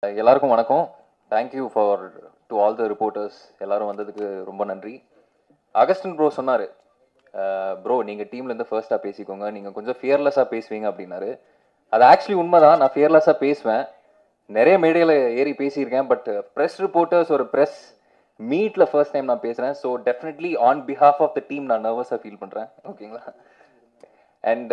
எல்லாருக்கும் வணக்கம் thank you for to all the reporters எல்லாரும் வந்ததுக்கு ரொம்ப நன்றி அகஸ்டின் ப்ரோ சொன்னார் ப்ரோ நீங்கள் டீம்லேருந்து ஃபர்ஸ்ட்டாக பேசிக்கோங்க நீங்கள் கொஞ்சம் ஃபியர்லெஸ்ஸாக பேசுவீங்க அப்படின்னாரு அது ஆக்சுவலி உண்மைதான் நான் ஃபியர்லெஸ்ஸாக பேசுவேன் நிறைய மேடையில் ஏறி பேசியிருக்கேன் பட் ப்ரெஸ் ரிப்போர்ட்டர்ஸ் ஒரு ப்ரெஸ் மீட்டில் ஃபர்ஸ்ட் டைம் நான் பேசுகிறேன் so definitely on behalf of the team நான் நர்வஸாக ஃபீல் பண்ணுறேன் ஓகேங்களா அண்ட்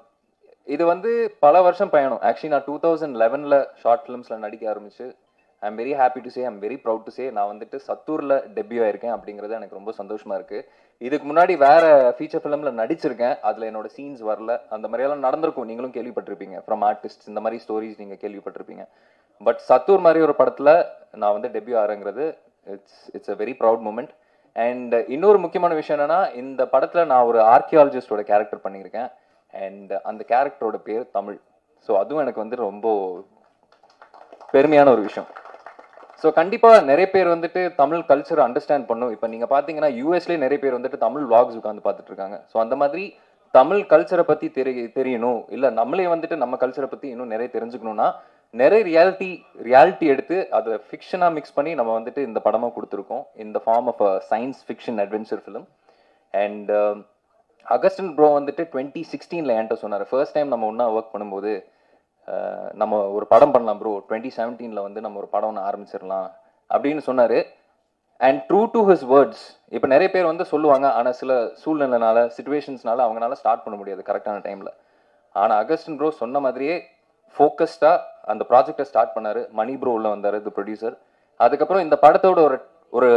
இது வந்து பல வருஷம் பயணம் ஆக்சுவலி நான் டூ தௌசண்ட் லெவனில் ஷார்ட் ஃபிலிம்ஸில் நடிக்க ஆரம்பிச்சு I am very happy to say I'm very proud to say நான் வந்துட்டு சத்தூரில் டெபியூ ஆயிருக்கேன் அப்படிங்கிறது எனக்கு ரொம்ப சந்தோஷமா இருக்கு இதுக்கு முன்னாடி வேற ஃபீச்சர் ஃபிலிமில் நடிச்சிருக்கேன் அதில் என்னோட சீன்ஸ் வரல அந்த மாதிரியெல்லாம் நடந்திருக்கும் நீங்களும் கேள்விப்பட்டிருப்பீங்க ஃப்ரம் ஆர்டிஸ்ட் இந்த மாதிரி ஸ்டோரிஸ் நீங்கள் கேள்விப்பட்டிருப்பீங்க பட் சத்தூர் மாதிரி ஒரு படத்தில் நான் வந்து டெபியூ ஆகிறேங்கிறது it's it's a very proud moment and இன்னொரு முக்கியமான விஷயம் என்னன்னா இந்த படத்தில் நான் ஒரு ஆர்கியாலஜிஸ்டோட கேரக்டர் பண்ணியிருக்கேன் அண்ட் அந்த கேரக்டரோட பேர் தமிழ் ஸோ அதுவும் எனக்கு வந்து ரொம்ப பெருமையான ஒரு விஷயம் ஸோ கண்டிப்பாக நிறைய பேர் வந்துட்டு தமிழ் கல்ச்சரை அண்டர்ஸ்டாண்ட் பண்ணும் இப்போ நீங்கள் பார்த்தீங்கன்னா யூஎஸ்லேயே நிறைய பேர் வந்துட்டு தமிழ் vlogs உட்காந்து பார்த்துட்டு இருக்காங்க ஸோ அந்த மாதிரி தமிழ் கல்ச்சரை பற்றி தெரி தெரியணும் இல்லை நம்மளே வந்துட்டு நம்ம கல்ச்சரை பற்றி இன்னும் நிறைய தெரிஞ்சுக்கணும்னா நிறைய ரியாலிட்டி ரியாலிட்டி எடுத்து அதை ஃபிக்ஷனாக மிக்ஸ் பண்ணி நம்ம வந்துட்டு இந்த படமாக கொடுத்துருக்கோம் இந்த form of a science fiction adventure film and Augustine bro வந்துட்டு டுவெண்ட்டி சிக்ஸ்டீனில் என்கிட்ட சொன்னார் ஃபர்ஸ்ட் டைம் நம்ம ஒன்றா ஒர்க் பண்ணும்போது அஹ், நம்ம ஒரு படம் பண்ணலாம் ப்ரோ டுவெண்ட்டி செவன்டீனில் வந்து நம்ம ஒரு படம் ஒன்று ஆரம்பிச்சிடலாம் அப்படின்னு சொன்னார் and true to his words இப்போ நிறைய பேர் வந்து சொல்லுவாங்க ஆனால் சில சூழ்நிலைனால சுச்சுவேஷன்ஸ்னால அவங்களால ஸ்டார்ட் பண்ண முடியாது கரெக்டான டைமில் ஆனால் அகஸ்டின் ப்ரோ சொன்ன மாதிரியே ஃபோக்கஸ்டாக அந்த ப்ராஜெக்டை ஸ்டார்ட் பண்ணார் மணி ப்ரோ உள்ள வந்தார் தி ப்ரொடியூசர் அதுக்கப்புறம் இந்த படத்தோட ஒரு ஒரு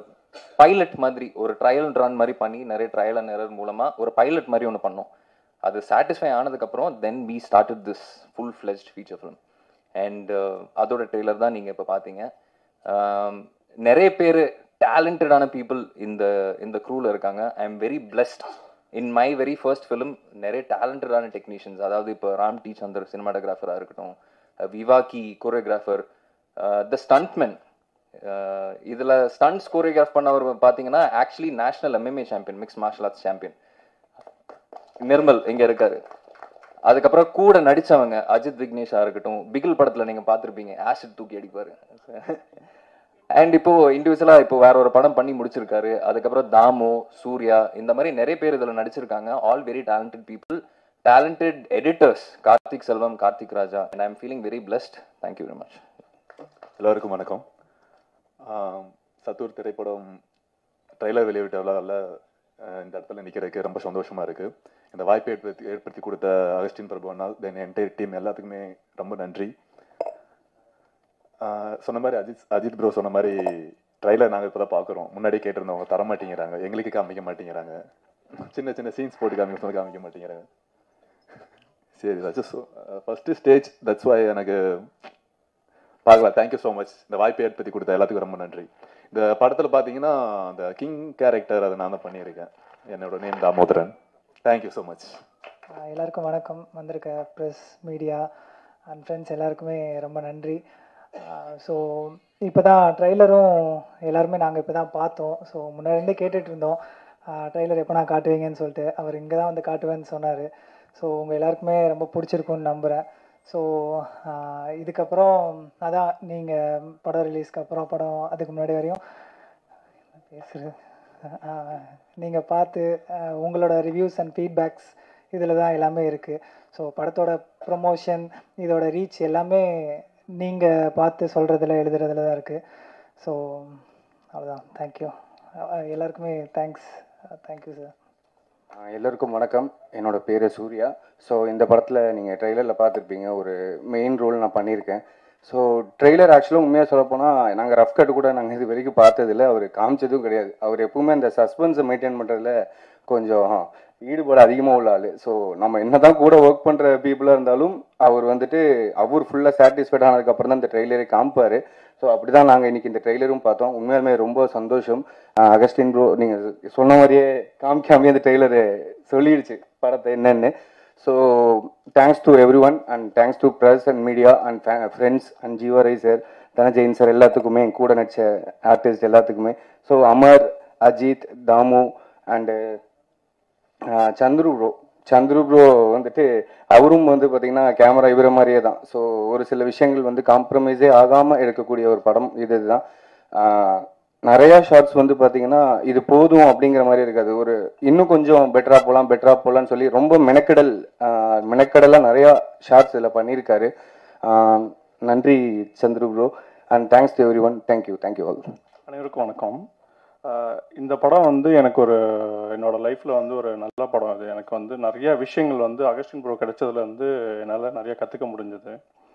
பைலட் மாதிரி ஒரு ட்ரையல் ரன் மாதிரி பண்ணி நிறைய ட்ரையல் அண்ட் எரர் மூலமாக ஒரு பைலட் மாதிரி ஒன்று பண்ணோம் அது சாட்டிஸ்ஃபை ஆனதுக்கப்புறம் then we started this full fledged feature film and அதோட ட்ரெய்லர் தான் நீங்கள் இப்போ பார்த்தீங்க ஆம், நிறைய பேர் டேலண்டடான பீப்புள் இந்த இந்த க்ரூவில் இருக்காங்க I am very blessed in my very first film நிறைய டேலண்டடான டெக்னீஷியன்ஸ் அதாவது இப்போ ராம் டி சந்தர் சினிமாட்டோகிராஃபராக இருக்கட்டும் விவாக்கி கோரியோகிராஃபர் த ஸ்டண்ட்மென் இதில் ஸ்டண்ட்ஸ் கோரியோகிராஃப் பண்ணவர் பார்த்தீங்கன்னா actually national MMA champion mix martial arts champion Nirmal இங்க இருக்காரு அதுக்கப்புறம் கூட நடிச்சவங்க அஜித் விக்னேஷா இருக்கட்டும் பிகில் படத்துல நீங்க பார்த்திருப்பீங்க ஆசிட் தூக்கி அடிப்பாரு அண்ட் இப்போ இண்டிவிஜுவலா இப்போ வேற ஒரு படம் பண்ணி முடிச்சிருக்காரு அதுக்கப்புறம் தாமு சூர்யா இந்த மாதிரி நிறைய பேர் இதுல நடிச்சிருக்காங்க all very talented people talented editors Karthik Selvam Karthik Raja and I am feeling very blessed thank you very much எல்லோருக்கும் வணக்கம் ஆம், சத்தூர் திரைப்படம் ட்ரைலர் வெளியிட்ட விழாவில் இந்த இடத்துல நிற்கிறதுக்கு ரொம்ப சந்தோஷமா இருக்கு இந்த வாய்ப்பை ஏற்படுத்தி ஏற்படுத்தி கொடுத்த அகஸ்டின் பிரபுனால் தென் என்டையர் டீம் எல்லாத்துக்குமே ரொம்ப நன்றி ஆ, சொன்ன மாதிரி அஜித் அஜித் ப்ரோ சொன்ன மாதிரி ட்ரைலர் நாங்கள் இப்போ தான் பார்க்குறோம் முன்னாடி கேட்டிருந்தவங்க தர மாட்டேங்கிறாங்க எங்களுக்கு காமிக்க மாட்டேங்கிறாங்க சின்ன சின்ன சீன்ஸ் போட்டு காமிக்க சொன்னா காமிக்க மாட்டேங்கிறாங்க சரி that's first stage that's why எனக்கு பார்க்கலாம் தேங்க்யூ ஸோ மச் இந்த வாய்ப்பை ஏற்படுத்தி கொடுத்த எல்லாத்துக்கும் ரொம்ப நன்றி இந்த படத்தில் பார்த்தீங்கன்னா அந்த கிங் கேரக்டர் அதை நான் தான் பண்ணியிருக்கேன் என்னோட name Damodaran thank you so much ah எல்லாருக்கும் வணக்கம் வந்திருக்க ப்ரெஸ் மீடியா அண்ட் ஃப்ரெண்ட்ஸ் எல்லாருக்குமே ரொம்ப நன்றி ஸோ இப்போ தான் ட்ரைலரும் எல்லாருமே நாங்கள் இப்போ தான் பார்த்தோம் ஸோ முன்னாடி இருந்தே கேட்டுட்டு இருந்தோம் ட்ரைலர் எப்போ நான் காட்டுவீங்கன்னு சொல்லிட்டு அவர் இங்கே தான் வந்து காட்டுவேன்னு சொன்னார் ஸோ உங்கள் எல்லாருக்குமே ரொம்ப பிடிச்சிருக்கும்னு நம்புகிறேன் ஸோ இதுக்கப்புறம் அதான் நீங்கள் படம் ரிலீஸ்க்கு அப்புறம் படம் அதுக்கு முன்னாடி வரையும் பேசுகிறது நீங்கள் பார்த்து ஆஹ் உங்களோட ரிவ்யூஸ் அண்ட் ஃபீட்பேக்ஸ் இதில் தான் எல்லாமே இருக்குது ஸோ படத்தோட ப்ரொமோஷன் இதோட ரீச் எல்லாமே நீங்கள் பார்த்து சொல்கிறதுல எழுதுறதுல தான் இருக்குது ஸோ அவ்வளோதான் தேங்க்யூ எல்லாருக்குமே தேங்க்ஸ் தேங்க்யூ சார் ஆஹ் எல்லாருக்கும் வணக்கம் என்னோட பேர் சூர்யா ஸோ இந்த படத்தில் நீங்கள் ட்ரெய்லரில் பார்த்துருப்பீங்க ஒரு மெயின் ரோல் நான் பண்ணியிருக்கேன் ஸோ ட்ரெய்லர் ஆக்சுவலாக உண்மையாக சொல்லப்போனால் நாங்கள் ரஃப் கட் கூட நாங்கள் இது வரைக்கும் பார்த்ததில்ல அவர் காமிச்சதும் கிடையாது அவர் எப்பவுமே அந்த சஸ்பென்ஸை மெயின்டைன் பண்ணுறதுல கொஞ்சம் ஈடுபாடு அதிகமாக உள்ள ஆள் ஸோ நம்ம என்னதான் கூட ஒர்க் பண்ணுற பீப்புளாக இருந்தாலும் அவர் வந்துட்டு அவர் ஃபுல்லாக சாட்டிஸ்ஃபைட் ஆனதுக்கப்புறம் தான் இந்த ட்ரெய்லரை காமிப்பார் ஸோ அப்படி தான் நாங்கள் இன்னைக்கு இந்த ட்ரெய்லரும் பார்த்தோம் உண்மையாலுமே ரொம்ப சந்தோஷம் ஆஹ் அகஸ்டின் ப்ரோ நீங்கள் சொன்ன மாதிரியே காமிக்காமே அந்த ட்ரெய்லரு சொல்லிடுச்சு படத்தை என்னன்னு so thanks to everyone and thanks to press and media and friends and ஜீவரை சார் தனஜெயின் சார் எல்லாத்துக்குமே என் கூட நடிச்ச ஆர்டிஸ்ட் எல்லாத்துக்குமே so Amar Ajith Damu and Chandru bro Chandru bro வந்துட்டு அவரும் வந்து பார்த்தீங்கன்னா கேமரா இவர மாதிரியே தான் ஸோ ஒரு சில விஷயங்கள் வந்து காம்ப்ரமைஸே ஆகாமல் எடுக்கக்கூடிய ஒரு படம் இது இதுதான் ஆஹ் நிறைய ஷார்ட்ஸ் வந்து பார்த்தீங்கன்னா இது போதும் அப்படிங்கிற மாதிரி இருக்காது ஒரு இன்னும் கொஞ்சம் பெட்டரா போகலாம் பெட்டரா போகலான்னு சொல்லி ரொம்ப மெனக்கெடல் ஆஹ் மெனக்கெடலாக நிறையா ஷார்ட்ஸ் இதில் பண்ணியிருக்காரு ஆஹ் நன்றி Chandru bro and thanks to everyone thank you thank you all அனைவருக்கும் வணக்கம் ஆஹ் இந்த படம் வந்து எனக்கு ஒரு என்னோட லைஃப்பில் வந்து ஒரு நல்ல படம் அது எனக்கு வந்து நிறைய விஷயங்கள் வந்து அகஸ்டின் ப்ரோ கிடைச்சதுல வந்து என்னால் நிறைய கற்றுக்க முடிஞ்சது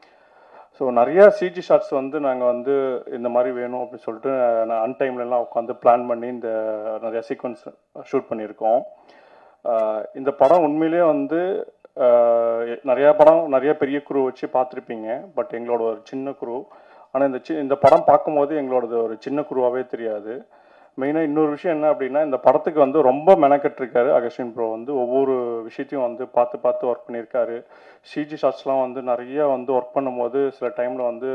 ஸோ நிறைய சிஜி ஷாட்ஸ் வந்து நாங்கள் வந்து இந்த மாதிரி வேணும் அப்படின்னு சொல்லிட்டு நான் அன்டைம்லலாம் உட்காந்து பிளான் பண்ணி இந்த நிறைய சீக்வன்ஸ் ஷூட் பண்ணியிருக்கோம் ஆஹ் இந்த படம் உண்மையிலேயே வந்து ஆஹ் நிறைய படம் நிறைய பெரிய குரு வச்சு பார்த்துருப்பீங்க பட் எங்களோட ஒரு சின்ன குரு ஆனால் இந்த சி இந்த படம் பார்க்கும்போது எங்களோடது ஒரு சின்ன குருவாகவே தெரியாது மெயினாக இன்னொரு விஷயம் என்ன அப்படின்னா இந்த படத்துக்கு வந்து ரொம்ப மெனக்கெட்டிருக்காரு அகஸ்டின் ப்ரோ வந்து ஒவ்வொரு விஷயத்தையும் வந்து பார்த்து பார்த்து ஒர்க் பண்ணியிருக்காரு சிஜி ஷாட்ஸ்லாம் வந்து நிறைய வந்து ஒர்க் பண்ணும்போது சில டைமில் வந்து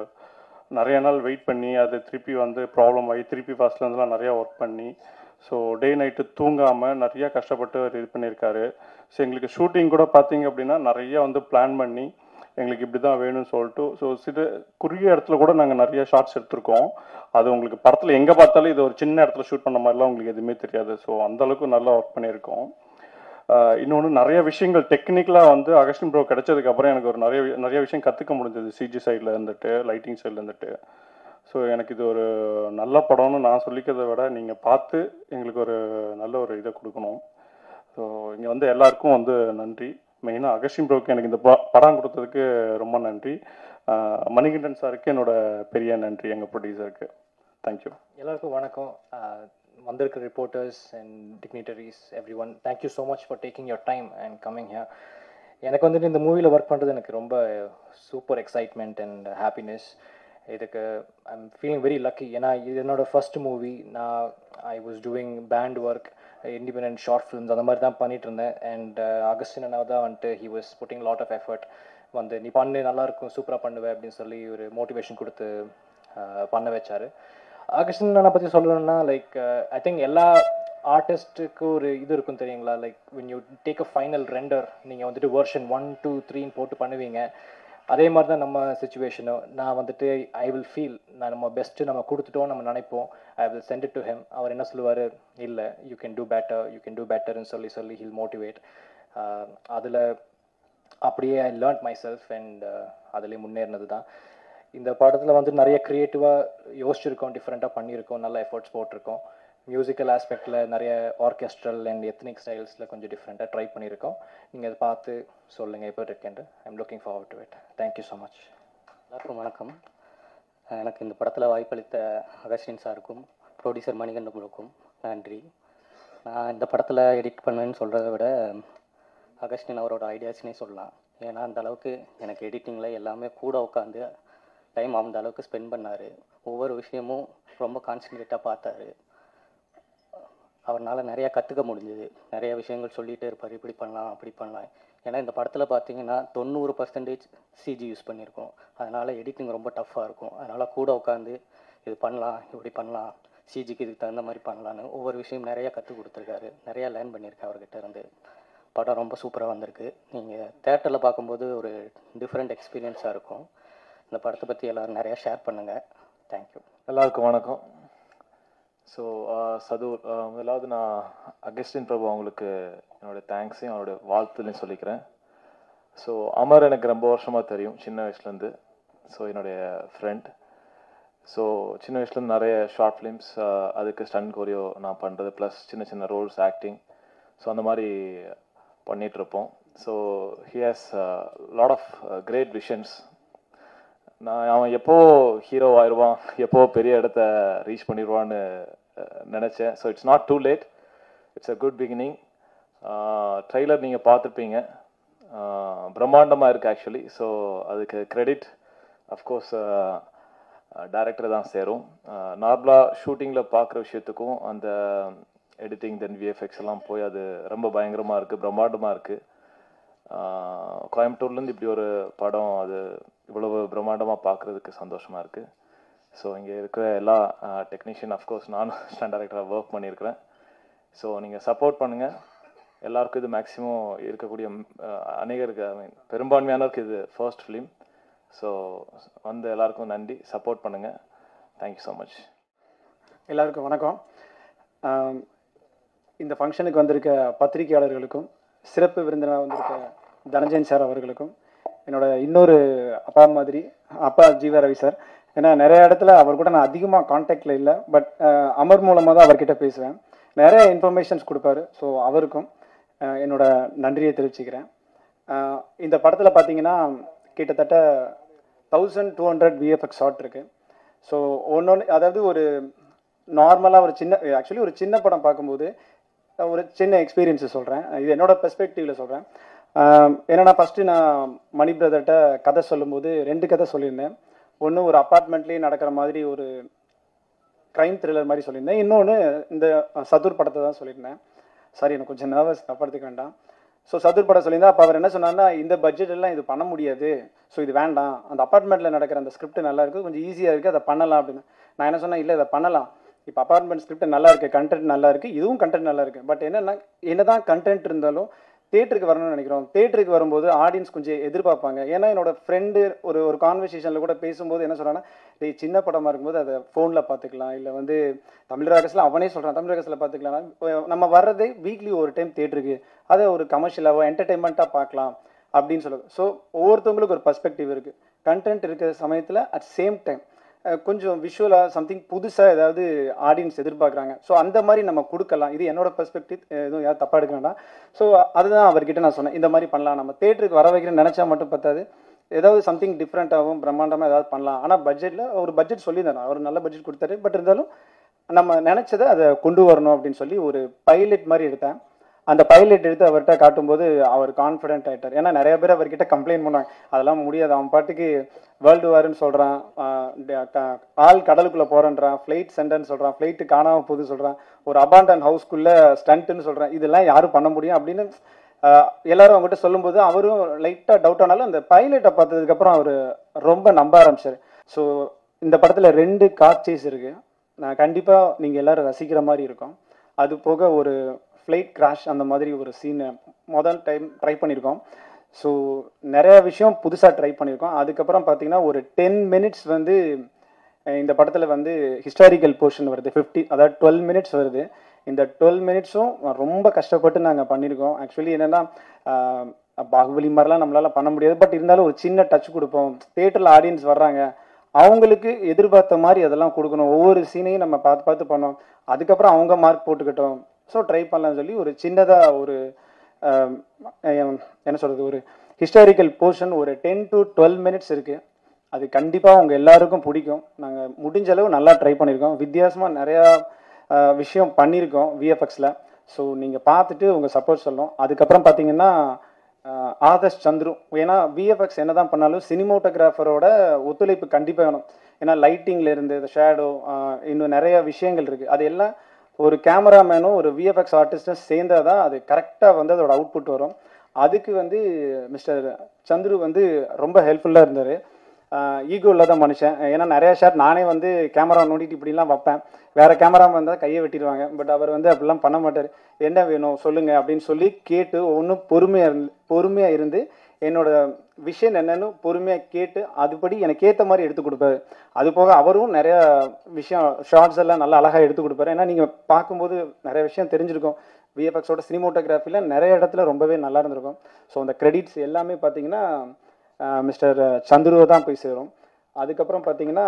நிறைய நாள் வெயிட் பண்ணி அது திருப்பி வந்து ப்ராப்ளம் ஆகி திருப்பி ஃபர்ஸ்ட்லேருந்துலாம் நிறையா ஒர்க் பண்ணி ஸோ டே நைட்டு தூங்காமல் நிறையா கஷ்டப்பட்டு அவர் இது பண்ணியிருக்காரு ஸோ எங்களுக்கு ஷூட்டிங் கூட பார்த்தீங்க அப்படின்னா நிறைய வந்து பிளான் பண்ணி எங்களுக்கு இப்படி தான் வேணும்னு சொல்லிட்டு ஸோ சிறு குறுகிய இடத்துல கூட நாங்கள் நிறைய ஷார்ட்ஸ் எடுத்திருக்கோம் அது உங்களுக்கு படத்தில் எங்கே பார்த்தாலும் இது ஒரு சின்ன இடத்துல ஷூட் பண்ண மாதிரிலாம் உங்களுக்கு எதுவுமே தெரியாது ஸோ அந்தளவுக்கு நல்லா ஒர்க் பண்ணியிருக்கோம் இன்னொன்று நிறைய விஷயங்கள் டெக்னிக்கலாக வந்து அகஸ்டின் ப்ரோ கிடைச்சதுக்கு அப்புறம் எனக்கு ஒரு நிறைய வி- நிறைய விஷயம் கற்றுக்க முடிஞ்சது சிஜி சைடில் இருந்துட்டு லைட்டிங் சைடில் இருந்துட்டு ஸோ எனக்கு இது ஒரு நல்ல படம்னு நான் சொல்லிக்கிறதை விட நீங்கள் பார்த்து எங்களுக்கு ஒரு நல்ல ஒரு இதை கொடுக்கணும் ஸோ இங்கே வந்து எல்லாருக்கும் வந்து நன்றி மெயினாக அகஸ்டின் ப்ரோக்கு எனக்கு இந்த ப- படம் கொடுத்ததுக்கு ரொம்ப நன்றி ஆஹ் மணிகண்டன் சாருக்கு என்னோட பெரிய நன்றி எங்கள் ப்ரொடியூசருக்கு தேங்க்யூ எல்லாருக்கும் வணக்கம் அஹ் வந்திருக்க reporters and dignitaries everyone thank you so much for taking your time and coming here எனக்கு வந்துட்டு இந்த மூவியில் ஒர்க் பண்ணுறது எனக்கு ரொம்ப சூப்பர் எக்ஸைட்மெண்ட் அண்ட் ஹாப்பினஸ் இதுக்கு ஐம் ஃபீலிங் வெரி லக்கி ஏன்னா இது என்னோட ஃபர்ஸ்ட் மூவி நான் I was doing band work independent short films அந்த மாதிரி தான் பண்ணிட்டு இருந்தேன் அண்ட் அகஸ்டின் அண்ணா தான் வந்துட்டு he was putting lot of effort வந்து நீ பண்ணு நல்லா இருக்கும் சூப்பராக பண்ணுவேன் அப்படின்னு சொல்லி ஒரு மோட்டிவேஷன் கொடுத்து அஹ், பண்ண வச்சாரு ஆகஸ்டின் அண்ணா பற்றி சொல்லணும்னா லைக் ஐ திங்க் எல்லா ஆர்டிஸ்ட்டுக்கு ஒரு இது இருக்கும் தெரியுங்களா like when you take a final render நீங்கள் வந்துட்டு வெர்ஷன் ஒன் டூ த்ரீன்னு போட்டு பண்ணுவீங்க அதே மாதிரி தான் நம்ம சுச்சுவேஷனும் நான் வந்துட்டு ஐ வில் ஃபீல் நான் நம்ம பெஸ்ட்டு நம்ம கொடுத்துட்டோம் நம்ம நினைப்போம் I will send it to him அவர் என்ன சொல்லுவார் இல்லை you can do better you can do பெட்டர்னு சொல்லி சொல்லி ஹில் மோட்டிவேட் அதில் அப்படியே I learned myself and அதுலேயே முன்னேறினது தான் இந்த படத்தில் வந்து நிறைய க்ரியேட்டிவாக யோசிச்சிருக்கோம் டிஃப்ரெண்ட்டாக பண்ணியிருக்கோம் நல்ல எஃபர்ட்ஸ் போட்டிருக்கோம் மியூசிக்கல் ஆஸ்பெக்டில் நிறைய ஆர்கெஸ்ட்ரல் அண்ட் எத்தனிக் ஸ்டைல்ஸில் கொஞ்சம் டிஃப்ரெண்ட்டாக ட்ரை பண்ணியிருக்கோம் நீங்கள் அதை பார்த்து சொல்லுங்கள் எப்போ இருக்கேன்ட்டு I'm looking forward to it thank you so much எல்லாருக்கும் வணக்கம் எனக்கு இந்த படத்தில் வாய்ப்பளித்த அகஸ்டின் சாருக்கும் ப்ரொடியூசர் மணிகண்டன் ப்ரோக்கும் நன்றி நான் இந்த படத்தில் எடிட் பண்ணுவேன்னு சொல்கிறத விட அகஸ்டின் அவரோட ஐடியாஸ்னே சொல்லலாம் ஏன்னா அந்த அளவுக்கு எனக்கு எடிட்டிங்கில் எல்லாமே கூட உட்காந்து டைம் அந்த அளவுக்கு ஸ்பெண்ட் பண்ணார் ஒவ்வொரு விஷயமும் ரொம்ப கான்சன்ட்ரேட்டாக பார்த்தாரு அவர்னால நிறையா கற்றுக்க முடிஞ்சுது நிறைய விஷயங்கள் சொல்லிகிட்டே இருப்பார் இப்படி பண்ணலாம் அப்படி பண்ணலாம் ஏன்னா இந்த படத்தில் பார்த்தீங்கன்னா தொண்ணூறு பர்சன்டேஜ் சிஜி யூஸ் பண்ணியிருக்கோம் அதனால் எடிட்டிங் ரொம்ப டஃப்பாக இருக்கும் அதனால் கூட உட்காந்து இது பண்ணலாம் இப்படி பண்ணலாம் சிஜிக்கு இதுக்கு தகுந்த மாதிரி பண்ணலான்னு ஒவ்வொரு விஷயம் நிறையா கற்றுக் கொடுத்துருக்காரு நிறையா லேர்ன் பண்ணியிருக்கேன் அவர்கிட்ட இருந்து படம் ரொம்ப சூப்பராக வந்திருக்கு நீங்கள் தேட்டரில் பார்க்கும்போது ஒரு டிஃப்ரெண்ட் எக்ஸ்பீரியன்ஸாக இருக்கும் இந்த படத்தை பற்றி எல்லோரும் நிறையா ஷேர் பண்ணுங்கள் தேங்க்யூ எல்லாருக்கும் வணக்கம் ஸோ சதுர் uh, முதலாவது நான் அகஸ்டின் பிரபு அவங்களுக்கு என்னோட தேங்க்ஸையும் அவரோட வாழ்த்துலையும் சொல்லிக்கிறேன் ஸோ அமர் எனக்கு ரொம்ப வருஷமாக தெரியும் சின்ன வயசுலேருந்து ஸோ என்னுடைய ஃப்ரெண்ட் ஸோ சின்ன வயசுலேருந்து நிறைய ஷார்ட் ஃபிலிம்ஸ் அதுக்கு ஸ்டன் கோரியோ நான் பண்ணுறது ப்ளஸ் சின்ன சின்ன ரோல்ஸ் ஆக்டிங் ஸோ அந்த மாதிரி பண்ணிகிட்ருப்போம் so he has lot of great visions நான் அவன் எப்போ ஹீரோ ஆயிடுவான் எப்போ பெரிய இடத்த ரீச் பண்ணிடுவான்னு அஹ், நினைச்சேன் so it's not too late it's a good beginning trailer நீங்கள் பார்த்துருப்பீங்க பிரம்மாண்டமாக இருக்குது ஆக்சுவலி ஸோ அதுக்கு கிரெடிட் அஃப்கோர்ஸ் டைரக்டர் தான் சேரும் நார்மலாக ஷூட்டிங்கில் பார்க்குற விஷயத்துக்கும் அந்த எடிட்டிங் தென் விஎஃப்எக்ஸ் எல்லாம் போய் அது ரொம்ப பயங்கரமாக இருக்குது பிரம்மாண்டமாக இருக்குது கோயம்புத்தூர்லேருந்து இப்படி ஒரு படம் அது இவ்வளவு பிரம்மாண்டமாக பார்க்குறதுக்கு சந்தோஷமாக இருக்குது ஸோ இங்கே இருக்கிற எல்லா டெக்னீஷியன் அஃப்கோர்ஸ் நானும் ஸ்டாண்ட் டைரக்டராக ஒர்க் பண்ணியிருக்கிறேன் ஸோ நீங்கள் சப்போர்ட் பண்ணுங்கள் எல்லாருக்கும் இது மேக்ஸிமம் இருக்கக்கூடிய அஹ், அநேகருக்கு ஐ மீன் பெரும்பான்மையானவருக்கு இது ஃபர்ஸ்ட் ஃபிலிம் ஸோ வந்து எல்லாருக்கும் நன்றி சப்போர்ட் பண்ணுங்கள் தேங்க்யூ ஸோ மச் எல்லாருக்கும் வணக்கம் ஆம், இந்த ஃபங்க்ஷனுக்கு வந்திருக்க பத்திரிகையாளர்களுக்கும் சிறப்பு விருந்தினராக வந்திருக்க தனஞ்சயன் சார் அவர்களுக்கும் என்னோட இன்னொரு அப்பா மாதிரி அப்பா ஜீவா ரவி சார் ஏன்னா நிறைய இடத்துல அவர் கூட நான் அதிகமாக காண்டாக்டில் இல்லை பட் அமர் மூலமாக தான் அவர்கிட்ட பேசுவேன் நிறைய இன்ஃபர்மேஷன்ஸ் கொடுப்பாரு ஸோ அவருக்கும் அஹ், என்னோட நன்றியை தெரிவிச்சுக்கிறேன் அஹ், இந்த படத்தில் பார்த்தீங்கன்னா கிட்டத்தட்ட thousand two hundred VFX shot இருக்குது ஸோ ஒன்று அதாவது ஒரு நார்மலாக ஒரு சின்ன ஆக்சுவலி ஒரு சின்ன படம் பார்க்கும்போது ஒரு சின்ன எக்ஸ்பீரியன்ஸை சொல்கிறேன் இது என்னோட பெர்ஸ்பெக்டிவில் சொல்கிறேன் என்னன்னா ஃபஸ்ட்டு நான் மணி பிரதர்கிட்ட கதை சொல்லும்போது ரெண்டு கதை சொல்லியிருந்தேன் ஒன்று ஒரு அப்பார்ட்மெண்ட்லேயே நடக்கிற மாதிரி ஒரு க்ரைம் த்ரில்லர் மாதிரி சொல்லியிருந்தேன் இன்னொன்று இந்த சதுர் படத்தை தான் சொல்லியிருந்தேன் சாரி எனக்கு கொஞ்சம் நர்வஸ் தப்படுத்துக்க வேண்டாம் ஸோ சதுர் படம் சொல்லியிருந்தா அப்போ அவர் என்ன சொன்னார்னா இந்த பட்ஜெட் எல்லாம் இது பண்ண முடியாது ஸோ இது வேண்டாம் அந்த அப்பார்ட்மெண்ட்டில் நடக்கிற அந்த ஸ்கிரிப்ட் நல்லா இருக்குது கொஞ்சம் ஈஸியாக இருக்குது அதை பண்ணலாம் அப்படின்னு நான் என்ன சொன்னேன் இல்லை இதை பண்ணலாம் இப்போ அப்பார்ட்மெண்ட் ஸ்கிரிப்ட் நல்லா இருக்கு கண்டென்ட் நல்லா இருக்கு இதுவும் கண்டென்ட் நல்லா இருக்கு பட் என்னன்னா என்னதான் கண்டென்ட் இருந்தாலும் தேட்டருக்கு வரணும்னு நினைக்கிறோம் தேட்டருக்கு வரும்போது ஆடியன்ஸ் கொஞ்சம் எதிர்பார்ப்பாங்க ஏன்னா என்னோட ஃப்ரெண்டு ஒரு ஒரு கான்வர்சேஷனில் கூட பேசும்போது என்ன சொல்றாங்கன்னா டேய் சின்ன படமா இருக்கும்போது அதை ஃபோனில் பார்த்துக்கலாம் இல்லை வந்து தமிழ் ராகஸில் அவனே சொல்கிறான் தமிழ் ராகஸில் பார்த்துக்கலாம் நம்ம வர்றதே வீக்லி ஒரு டைம் தேட்டருக்கு அதை ஒரு கமர்ஷியலாவோ என்டர்டைன்மெண்ட்டாக பார்க்கலாம் அப்படின்னு சொல்லுது ஸோ ஒவ்வொருத்தவங்களுக்கு ஒரு பர்ஸ்பெக்டிவ் இருக்குது கண்டென்ட் இருக்கிற சமயத்தில் அட் சேம் டைம் கொஞ்சம் விஷுவலாக சம்திங் புதுசாக ஏதாவது ஆடியன்ஸ் எதிர்பார்க்குறாங்க ஸோ அந்த மாதிரி நம்ம கொடுக்கலாம் இது என்னோட பெர்ஸ்பெக்டிவ் எதுவும் யாரும் தப்பாக எடுக்க வேண்டாம் ஸோ அதுதான் அவர்கிட்ட நான் சொன்னேன் இந்த மாதிரி பண்ணலாம் நம்ம தேட்டருக்கு வர வைக்கிறேன்னு நினச்சா மட்டும் பத்தாது ஏதாவது சம்திங் டிஃப்ரெண்ட்டாகவும் பிரம்மாண்டமாக ஏதாவது பண்ணலாம் ஆனால் பட்ஜெட்டில் ஒரு பட்ஜெட் சொல்லியிருந்தாரு அவர் நல்ல பட்ஜெட் கொடுத்தாரு பட் இருந்தாலும் நம்ம நினச்சதை அதை கொண்டு வரணும் அப்படின்னு சொல்லி ஒரு பைலட் மாதிரி எடுத்தேன் அந்த பைலட் எடுத்து அவர்கிட்ட காட்டும்போது அவர் கான்ஃபிடென்ட் ஆயிட்டார் ஏன்னா நிறைய பேர் அவர்கிட்ட கம்ப்ளைண்ட் பண்ணுவாங்க அதெல்லாம் முடியாது அவன் பாட்டுக்கு வேர்ல்டு வார்னு சொல்கிறான் ஆள் கடலுக்குள்ளே போகிறேன்றான் ஃப்ளைட் சென்டர்னு சொல்கிறான் ஃப்ளைட்டு காணாமல் போகுது சொல்கிறான் ஒரு அபாண்டன் ஹவுஸ்க்குள்ளே ஸ்டண்ட்டுன்னு சொல்கிறான் இதெல்லாம் யாரும் பண்ண முடியும் அப்படின்னு ஆஹ், எல்லாரும் அவங்ககிட்ட சொல்லும்போது அவரும் லைட்டாக டவுட் ஆனாலும் அந்த பைலட்டை பார்த்ததுக்கப்புறம் அவர் ரொம்ப நம்ப ஆரம்பிச்சார் ஸோ இந்த படத்தில் ரெண்டு கார் சேஸ் இருக்குது நான் கண்டிப்பாக நீங்கள் எல்லாரும் ரசிக்கிற மாதிரி இருக்கும் அது போக ஒரு ஃப்ளைட் கிராஷ் அந்த மாதிரி ஒரு சீனை முதல் டைம் ட்ரை பண்ணியிருக்கோம் ஸோ நிறைய விஷயம் புதுசாக ட்ரை பண்ணியிருக்கோம் அதுக்கப்புறம் பார்த்தீங்கன்னா ஒரு டென் மினிட்ஸ் வந்து அஹ், இந்த படத்தில் வந்து ஹிஸ்டாரிக்கல் போர்ஷன் வருது ஃபிஃப்டி அதாவது டுவெல் மினிட்ஸ் வருது இந்த டுவெல் மினிட்ஸும் ரொம்ப கஷ்டப்பட்டு நாங்கள் பண்ணியிருக்கோம் ஆக்சுவலி என்னென்னா பாகுபலி மாதிரிலாம் நம்மளால பண்ண முடியாது பட் இருந்தாலும் ஒரு சின்ன டச் கொடுப்போம் தேட்டரில் ஆடியன்ஸ் வர்றாங்க அவங்களுக்கு எதிர்பார்த்த மாதிரி அதெல்லாம் கொடுக்கணும் ஒவ்வொரு சீனையும் நம்ம பார்த்து பார்த்து பண்ணோம் அதுக்கப்புறம் அவங்க மார்க் போட்டுக்கிட்டோம் ஸோ ட்ரை பண்ணலாம்னு சொல்லி ஒரு சின்னதாக ஒரு ஆம், அஹ், என்ன சொல்கிறது ஒரு ஹிஸ்டாரிக்கல் போர்ஷன் ஒரு டென் டு டுவெல் மினிட்ஸ் இருக்குது அது கண்டிப்பாக உங்கள் எல்லாருக்கும் பிடிக்கும் நாங்கள் முடிஞ்ச அளவு நல்லா ட்ரை பண்ணியிருக்கோம் வித்தியாசமாக நிறையா அஹ், விஷயம் பண்ணியிருக்கோம் விஎஃப்எக்ஸில் ஸோ நீங்கள் பார்த்துட்டு உங்கள் சப்போர்ட் சொல்லணும் அதுக்கப்புறம் பார்த்தீங்கன்னா அஹ், ஆதர்ஷ் சந்துரு ஏன்னா விஎஃப்எக்ஸ் என்ன தான் பண்ணாலும் சினிமோட்டோகிராஃபரோட ஒத்துழைப்பு கண்டிப்பாக வேணும் ஏன்னா லைட்டிங்ல இருந்து இந்த ஷேடோ இன்னும் நிறைய விஷயங்கள் இருக்குது அது எல்லாம் ஒரு கேமராமேனும் ஒரு விஎஃப்எக்ஸ் ஆர்டிஸ்டும் சேர்ந்தால் தான் அது கரெக்டாக வந்து அதோட அவுட்புட் வரும் அதுக்கு வந்து மிஸ்டர் சந்துரு வந்து ரொம்ப ஹெல்ப்ஃபுல்லாக இருந்தார் ஈகோ இல்லாத மனுஷன் ஏன்னா நிறைய ஷாட் நானே வந்து கேமரா நோண்டிட்டு இப்படிலாம் வைப்பேன் வேற கேமரா வந்தால் கையை வெட்டிடுவாங்க பட் அவர் வந்து அப்படிலாம் பண்ண மாட்டார் என்ன வேணும் சொல்லுங்க அப்படின்னு சொல்லி கேட்டு ஒன்றும் பொறுமையாக இருந்து பொறுமையாக இருந்து என்னோட விஷயம் என்னன்னு பொறுமையாக கேட்டு அதுபடி எனக்கு ஏற்ற மாதிரி எடுத்து கொடுப்பாரு அது போக அவரும் நிறைய விஷயம் ஷார்ட்ஸ் எல்லாம் நல்லா அழகாக எடுத்து கொடுப்பாரு ஏன்னா நீங்கள் பார்க்கும்போது நிறைய விஷயம் தெரிஞ்சிருக்கும் விஎஃப்எக்ஸோட சினிமோட்டோகிராஃபியில் நிறைய இடத்துல ரொம்பவே நல்லா இருந்திருக்கும் ஸோ அந்த கிரெடிட்ஸ் எல்லாமே பார்த்தீங்கன்னா மிஸ்டர் சந்துருவை தான் போய் சேரும் அதுக்கப்புறம் பார்த்தீங்கன்னா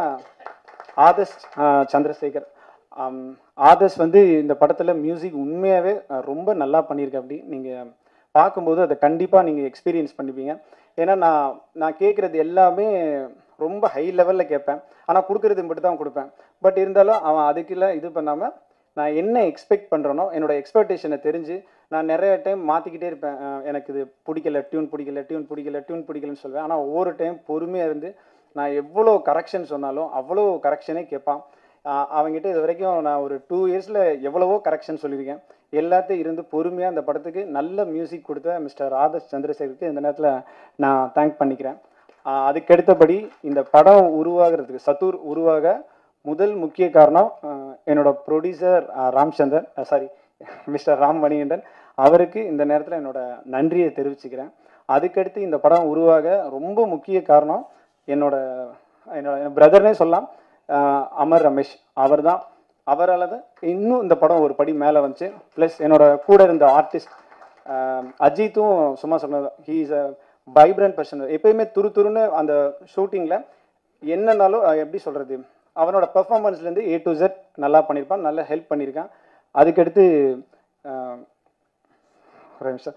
ஆதர்ஷ் ஆஹ் சந்திரசேகர் ஆம், ஆதர்ஷ் வந்து இந்த படத்தில் மியூசிக் உண்மையாகவே ரொம்ப நல்லா பண்ணியிருக்க அப்படி நீங்கள் பார்க்கும்போது அதை கண்டிப்பாக நீங்கள் எக்ஸ்பீரியன்ஸ் பண்ணிப்பீங்க ஏன்னா நான் நான் கேட்குறது எல்லாமே ரொம்ப ஹை லெவலில் கேட்பேன் ஆனால் கொடுக்குறது மட்டும் தான் கொடுப்பேன் பட் இருந்தாலும் அவன் அதுக்கெல்லாம் இது பண்ணாமல் நான் என்ன எக்ஸ்பெக்ட் பண்ணுறேனோ என்னோட எக்ஸ்பெக்டேஷனை தெரிஞ்சு நான் நிறைய டைம் மாற்றிக்கிட்டே இருப்பேன் அஹ் எனக்கு இது பிடிக்கல டியூன் பிடிக்கல டியூன் பிடிக்கல டியூன் பிடிக்கலன்னு சொல்லுவேன் ஆனால் ஒவ்வொரு டைம் பொறுமையாக இருந்து நான் எவ்வளோ கரெக்ஷன் சொன்னாலும் அவ்வளோ கரெக்ஷனே கேட்பான் அஹ் அவன்கிட்ட இது வரைக்கும் நான் ஒரு டூ இயர்ஸில் எவ்வளவோ கரெக்ஷன் சொல்லியிருக்கேன் எல்லாத்தையும் இருந்து பொறுமையாக அந்த படத்துக்கு நல்ல மியூசிக் கொடுத்த மிஸ்டர் ஆதர்ஷ் சந்திரசேகருக்கு இந்த நேரத்தில் நான் தேங்க் பண்ணிக்கிறேன் அஹ் அதுக்கடுத்தபடி இந்த படம் உருவாகிறதுக்கு சத்தூர் உருவாக முதல் முக்கிய காரணம் அஹ் என்னோட producer Ramchander sorry mister Ram Manikandan அவருக்கு இந்த நேரத்தில் என்னோட நன்றியை தெரிவிச்சுக்கிறேன் அதுக்கடுத்து இந்த படம் உருவாக ரொம்ப முக்கிய காரணம் என்னோட என்னோட என் பிரதர்னே சொல்லலாம் ஆஹ் அமர் ரமேஷ் அவர் தான் அவரால் தான் இன்னும் இந்த படம் ஒரு படி மேலே வந்துச்சு ப்ளஸ் என்னோட கூட இருந்த ஆர்டிஸ்ட் அஜித்தும் சும்மா சொன்னது he is a vibrant person எப்பயுமே துரு துருன்னு அந்த ஷூட்டிங்கில் என்னன்னாலும் அஹ் எப்படி சொல்கிறது அவனோட பெர்ஃபார்மன்ஸ்லேருந்து ஏ டு ஜெட் நல்லா பண்ணியிருப்பான் நல்லா ஹெல்ப் பண்ணியிருக்கான் அதுக்கடுத்து ஆஹ் ஒரு நிமிஷம்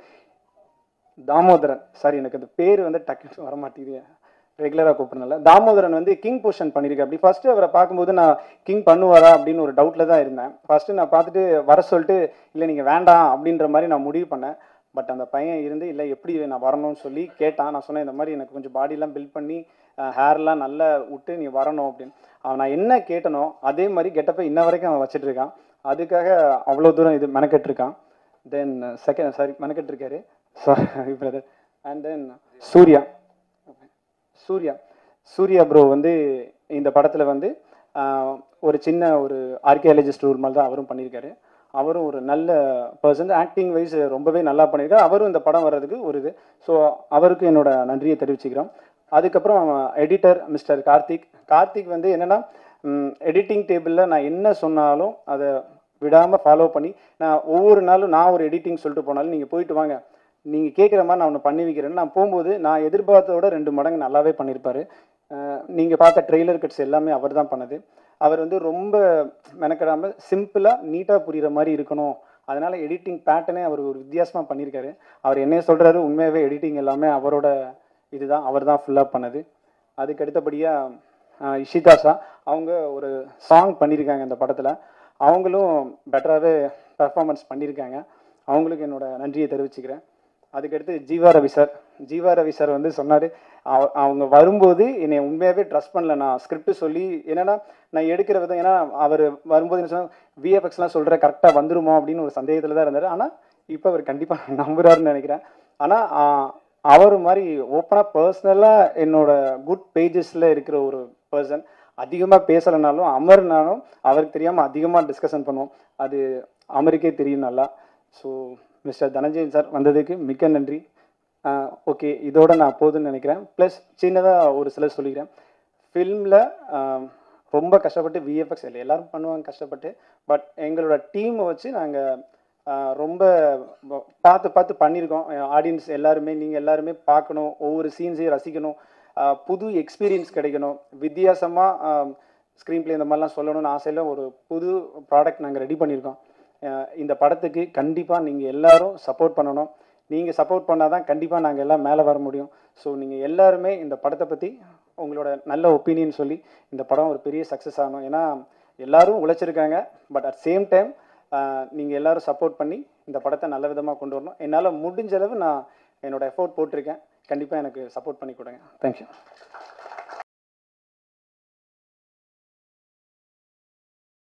தாமோதரன் சாரி எனக்கு அந்த பேர் வந்து டக்குன்னு வர மாட்டேங்குது ரெகுலராக கூப்பிடுறதுனால தாமோதரன் வந்து கிங் பொசிஷன் பண்ணியிருக்கேன் அப்படி ஃபர்ஸ்ட் அவரை பார்க்கும்போது நான் கிங் பண்ணுவாரா அப்படின்னு ஒரு டவுட்டில் தான் இருந்தேன் ஃபர்ஸ்ட் நான் பார்த்துட்டு வர சொல்லிட்டு இல்லை நீங்கள் வேண்டாம் அப்படின்ற மாதிரி நான் முடிவு பண்ணேன் பட் அந்த பையன் இருந்து இல்லை எப்படி நான் வரணும்னு சொல்லி கேட்டான் நான் சொன்னேன் இந்த மாதிரி எனக்கு கொஞ்சம் பாடிலாம் பில்ட் பண்ணி ஹேர்லாம் நல்லா விட்டு நீ வரணும் அப்படின்னு அவன் நான் என்ன கேட்டனோ அதே மாதிரி கெட்டப்பை இன்ன வரைக்கும் அவன் வச்சுட்டு இருக்கான் அதுக்காக அவ்வளோ தூரம் இது மெனக்கெட்டு இருக்கான் தென் செகண்ட் சாரி மெனக்கெட்டு இருக்காரு sorry brother and then Surya Surya Surya bro வந்து இந்த படத்தில் வந்து ஆஹ், ஒரு சின்ன ஒரு ஆர்கியாலஜிஸ்ட் ரூல் மாதிரி தான் அவரும் பண்ணியிருக்காரு அவரும் ஒரு நல்ல பர்சன் ஆக்டிங் வைஸ் ரொம்பவே நல்லா பண்ணியிருக்காரு அவரும் இந்த படம் வர்றதுக்கு ஒரு இது ஸோ அவருக்கு என்னோட நன்றியை தெரிவிச்சுக்கிறோம் அதுக்கப்புறம் எடிட்டர் மிஸ்டர் கார்த்திக் கார்த்திக் வந்து என்னென்னா எடிட்டிங் டேபிளில் நான் என்ன சொன்னாலும் அதை விடாமல் ஃபாலோ பண்ணி நான் ஒவ்வொரு நாளும் நான் ஒரு எடிட்டிங் சொல்லிட்டு போனாலும் நீங்கள் போயிட்டு வாங்க நீங்கள் கேட்குற மாதிரி நான் ஒன்று பண்ணி வைக்கிறேன்னு நான் போகும்போது நான் எதிர்பார்த்ததோட ரெண்டு மடங்கு நல்லாவே பண்ணியிருப்பாரு நீங்கள் பார்த்த ட்ரெய்லர் கட்ஸ் எல்லாமே அவர் தான் பண்ணது அவர் வந்து ரொம்ப மெனக்கிடாமல் சிம்பிளாக நீட்டாக புரிகிற மாதிரி இருக்கணும் அதனால எடிட்டிங் பேட்டர்னே அவர் ஒரு வித்தியாசமாக பண்ணியிருக்காரு அவர் என்ன சொல்கிறாரு உண்மையாகவே எடிட்டிங் எல்லாமே அவரோட இதுதான் அவர் தான் ஃபுல்லாக பண்ணது அதுக்கு அடுத்தபடியாக இஷிதாஷா அவங்க ஒரு சாங் பண்ணியிருக்காங்க இந்த படத்தில் அவங்களும் பெட்டராகவே பெர்ஃபார்மன்ஸ் பண்ணியிருக்காங்க அவங்களுக்கு என்னோட நன்றியை தெரிவிச்சுக்கிறேன் அதுக்கடுத்து ஜீவா ரவி சார் ஜீவா ரவி சார் வந்து சொன்னார் அவங்க வரும்போது என்னை உண்மையாகவே ட்ரஸ்ட் பண்ணல நான் ஸ்கிரிப்ட் சொல்லி என்னன்னா நான் எடுக்கிற விதம் ஏன்னா அவர் வரும்போது என்ன சொன்னால் விஎஃப்எக்ஸ்லாம் சொல்கிற கரெக்டாக வந்துருமா அப்படின்னு ஒரு சந்தேகத்தில் தான் இருந்தார் ஆனால் இப்போ அவர் கண்டிப்பாக நம்புறாருன்னு நினைக்கிறேன் ஆனால் அவர் மாதிரி ஓப்பனாக பர்சனலாக என்னோட குட் பேஜஸில் இருக்கிற ஒரு பர்சன் அதிகமாக பேசலைனாலும் அமர்னாலும் அவருக்கு தெரியாமல் அதிகமாக டிஸ்கஷன் பண்ணுவோம் அது அமருக்கே தெரியும் நல்லா ஸோ மிஸ்டர் தனஞ்சயன் சார் வந்ததுக்கு மிக்க நன்றி ஓகே இதோட நான் போதுன்னு நினைக்கிறேன் ப்ளஸ் சின்னதாக ஒரு சிலர் சொல்லிக்கிறேன் ஃபில்மில் ரொம்ப கஷ்டப்பட்டு விஎஃப்எக்ஸ் இல்லை எல்லாரும் பண்ணுவாங்க கஷ்டப்பட்டு பட் எங்களோட டீமை வச்சு நாங்கள் ரொம்ப ப- பார்த்து பார்த்து பண்ணியிருக்கோம் ஆடியன்ஸ் எல்லாருமே நீங்கள் எல்லாருமே பார்க்கணும் ஒவ்வொரு சீன்ஸையும் ரசிக்கணும் ஆஹ் புது எக்ஸ்பீரியன்ஸ் கிடைக்கணும் வித்தியாசமாக ஸ்க்ரீன் ப்ளே இந்த மாதிரிலாம் சொல்லணும்னு ஆசையில் ஒரு புது ப்ராடக்ட் நாங்கள் ரெடி பண்ணியிருக்கோம் ஆஹ் இந்த படத்துக்கு கண்டிப்பாக நீங்கள் எல்லாரும் சப்போர்ட் பண்ணணும் நீங்கள் சப்போர்ட் பண்ணால் தான் கண்டிப்பாக நாங்கள் எல்லாம் மேலே வர முடியும் ஸோ நீங்கள் எல்லாருமே இந்த படத்தை பற்றி உங்களோட நல்ல ஒப்பீனியன் சொல்லி இந்த படம் ஒரு பெரிய சக்ஸஸ் ஆகணும் ஏன்னா எல்லாரும் உழைச்சிருக்காங்க பட் அட் சேம் டைம் நீங்கள் எல்லாரும் சப்போர்ட் பண்ணி இந்த படத்தை நல்ல விதமாக கொண்டு வரணும் என்னால் முடிஞ்ச அளவு நான் என்னோட எஃபோர்ட் போட்டிருக்கேன் கண்டிப்பாக எனக்கு சப்போர்ட் பண்ணி கொடுங்க தேங்க்யூ